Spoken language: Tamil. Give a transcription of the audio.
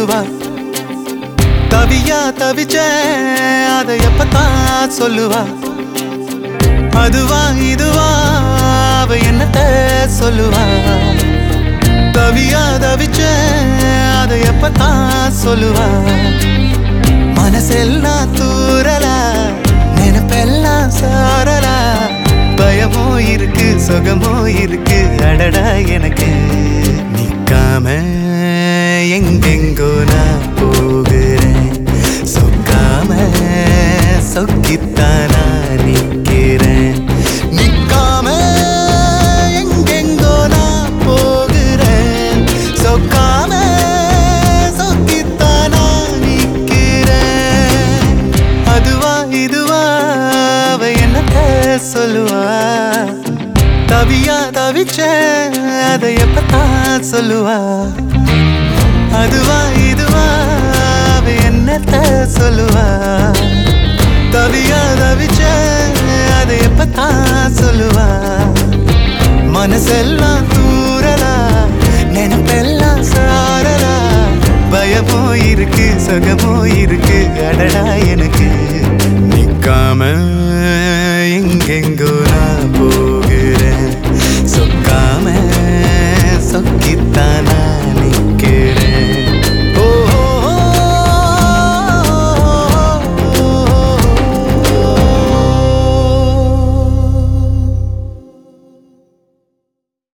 சொல்லுவா தவியா தவிச்ச அதை எப்பத்தான் சொல்லுவா அதுவா இதுவா அவ என்னத்த சொல்லுவா தவியா தவிச்ச அதை எப்பத்தான் சொல்லுவா மனசெல்லாம் தூரலா நினைப்பெல்லாம் சாரலா பயமோ இருக்கு சுகமோ இருக்கு அடடா எனக்கு நிக்காம எங்கெங்கோ நான் போகிறேன் சொக்காம சொக்கித்தானா நிக்கிறேன் நிக்காம எங்கெங்கோ நான் போகிறேன் சொக்காம சொக்கித்தானா நிக்கிறேன் அதுவா இதுவா அவ என்னத்த சொல்லுவா தவியா தவிச்ச அதை எப்பத்தான் சொல்லுவா அதுவா இதுவா அவ என்னத்த சொல்லுவா தவியா தவிச்ச அதை எப்பத்தான் சொல்லுவா மனசெல்லாம் தூரலா நினைப்பெல்லாம் சாரலா பயமோ இருக்கு சுகமோ இருக்கு அடடா எனக்கு நிக்காம